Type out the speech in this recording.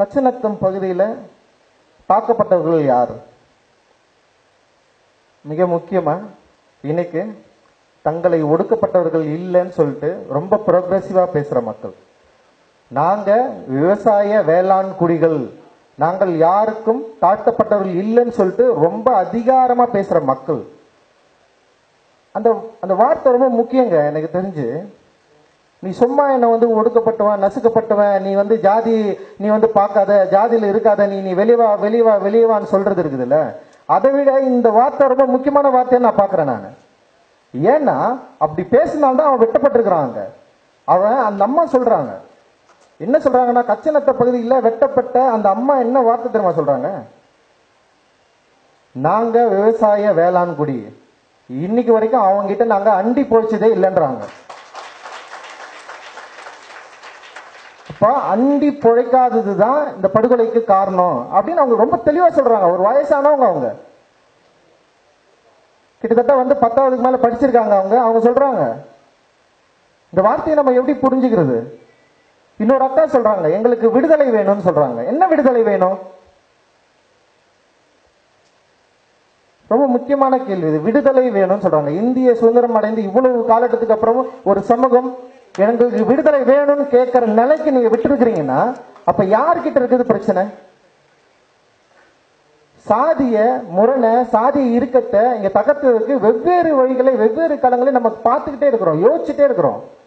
கச்சநத்தம் பகுதியில் தாக்கப்பட்டவர்கள் யார் மிக முக்கியமா இன்னைக்கு தங்களை ஒடுக்கப்பட்டவர்கள் இல்லைன்னு சொல்லிட்டு ரொம்ப ப்ரோக்ரெசிவா பேசுற மக்கள் நாங்க விவசாய வேளாண் குடிகள் நாங்கள் யாருக்கும் தாழ்த்தப்பட்டவர்கள் இல்லைன்னு சொல்லிட்டு ரொம்ப அதிகாரமா பேசுற மக்கள் அந்த அந்த வார்த்தை ரொம்ப முக்கியங்க எனக்கு தெரிஞ்சு நீ சும்மா என்னை வந்து ஒடுக்கப்பட்டவன் நசுக்கப்பட்டவன் நீ வந்து ஜாதி நீ வந்து பார்க்காத ஜாதியில இருக்காத நீ நீ வெளியவா வெளியவா வெளியவான்னு சொல்றது இருக்குதுல்ல அதை விட இந்த வார்த்தை ரொம்ப முக்கியமான வார்த்தையை நான் பார்க்கறேன் நான் ஏன்னா அப்படி பேசினால்தான் அவன் வெட்டப்பட்டிருக்கிறாங்க அவன் அந்த அம்மா சொல்றாங்க என்ன சொல்றாங்கன்னா கச்சனத்த பகுதியில் வெட்டப்பட்ட அந்த அம்மா என்ன வார்த்தை தெரியுமா சொல்றாங்க நாங்க விவசாய வேளாண் குடி இன்னைக்கு வரைக்கும் அவங்க கிட்ட நாங்க அண்டி போச்சதே இல்லைன்றாங்க அப்ப அண்டி பிழைக்காதது தான் இந்த படுகொலைக்கு காரணம் அப்படின்னு அவங்க ரொம்ப தெளிவா சொல்றாங்க ஒரு வயசானவங்க அவங்க கிட்டத்தட்ட வந்து பத்தாவதுக்கு மேல படிச்சிருக்காங்க அவங்க அவங்க சொல்றாங்க இந்த வார்த்தையை நம்ம எப்படி புரிஞ்சுக்கிறது இன்னொரு அக்கா சொல்றாங்க எங்களுக்கு விடுதலை வேணும்னு சொல்றாங்க என்ன விடுதலை வேணும் ரொம்ப முக்கியமான கேள்வி இது விடுதலை வேணும்னு சொல்றாங்க இந்திய சுதந்திரம் அடைந்து இவ்வளவு காலகட்டத்துக்கு அப்புறமும் ஒரு சமூகம் எங்களுக்கு விடுதலை வேணும்னு கேட்கிற நிலைக்கு நீங்க விட்டுருக்கிறீங்கன்னா அப்ப யார்கிட்ட இருக்குது பிரச்சனை சாதிய முரணை சாதிய இருக்கத்தை இங்க தகர்த்ததுக்கு வெவ்வேறு வழிகளை வெவ்வேறு களங்களை நம்ம பார்த்துக்கிட்டே இருக்கிறோம் யோசிச்சுட்டே இருக்கிறோம்